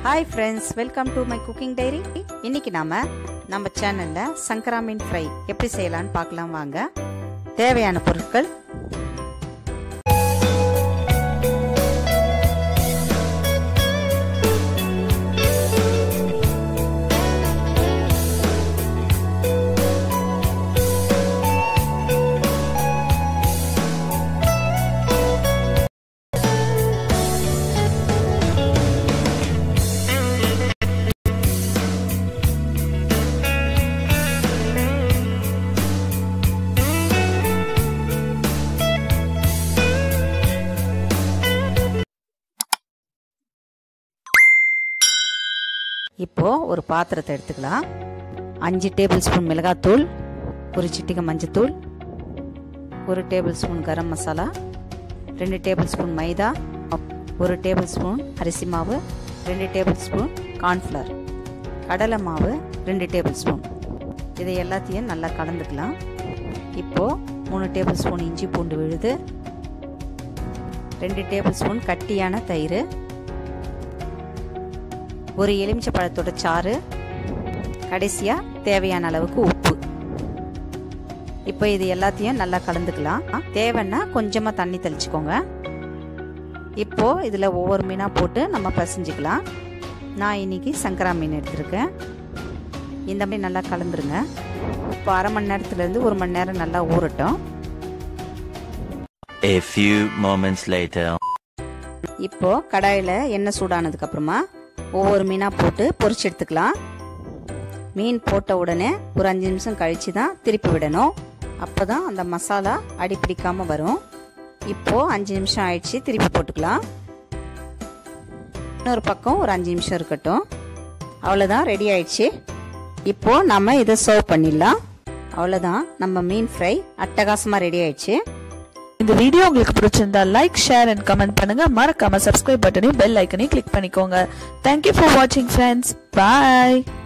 Hi friends welcome to my cooking diary இன்னைக்கு நாம நம்ம சேனல்ல சங்கரா மீன் ஃப்ரை எப்படி செய்யலாம்னு பார்க்கலாம் வாங்க தேவையான பொருட்கள் இப்போ ஒரு பாத்திரத்தை எடுத்துக்கலாம் அஞ்சு டேபிள் ஸ்பூன் மிளகாத்தூள் ஒரு சிட்டிகை மஞ்சத்தூள் ஒரு டேபிள் ஸ்பூன் கரம் மசாலா ரெண்டு டேபிள் ஸ்பூன் மைதா ஒரு டேபிள் ஸ்பூன் அரிசி மாவு ரெண்டு டேபிள் ஸ்பூன் கார்ன்ஃப்ளவர் கடலை மாவு ரெண்டு டேபிள் ஸ்பூன் இதை எல்லாத்தையும் நல்லா கலந்துக்கலாம் இப்போது மூணு டேபிள் ஸ்பூன் இஞ்சி பூண்டு விழுது ரெண்டு டேபிள் ஸ்பூன் கட்டியான தயிர் ஒரு எலுமிச்சை பழத்தோட சாறு கடைசியாக தேவையான அளவுக்கு உப்பு இப்போ இது எல்லாத்தையும் நல்லா கலந்துக்கலாம் தேவைன்னா கொஞ்சமாக தண்ணி தெளிச்சுக்கோங்க இப்போ இதில் ஒவ்வொரு மீனாக போட்டு நம்ம பசைஞ்சிக்கலாம் நான் இன்னைக்கு சங்கரா மீன் எடுத்திருக்கேன் இந்த மாதிரி நல்லா கலந்துருங்க இப்போ அரை மணி நேரத்துலேருந்து ஒரு மணி நேரம் நல்லா ஊறட்டும் A few moments later. இப்போ கடாயில் எண்ணெய் சூடானதுக்கு அப்புறமா ஒவ்வொரு மீனாக போட்டு பொரிச்சு எடுத்துக்கலாம் மீன் போட்ட உடனே ஒரு அஞ்சு நிமிஷம் கழிச்சு தான் திருப்பி விடணும் அப்போ தான் அந்த மசாலா அடி பிடிக்காம வரும் இப்போ அஞ்சு நிமிஷம் ஆயிடுச்சு திருப்பி போட்டுக்கலாம் இன்னொரு பக்கம் ஒரு அஞ்சு நிமிஷம் இருக்கட்டும் அவ்வளோதான் ரெடி ஆயிடுச்சு இப்போ நம்ம இதை சர்வ் பண்ணிடலாம் அவ்வளோதான் நம்ம மீன் ஃப்ரை அட்டகாசமாக ரெடி ஆயிடுச்சு இந்த வீடியோ உங்களுக்கு பிடிச்சிருந்தா லைக் ஷேர் அண்ட் கமெண்ட் பண்ணுங்க மறக்காம சப்ஸ்கிரைப் பட்டனையும் பெல் ஐக்கனையும் கிளிக் பண்ணிக்கோங்க தேங்க்யூ ஃபார் வாட்சிங் ஃப்ரெண்ட்ஸ் பாய்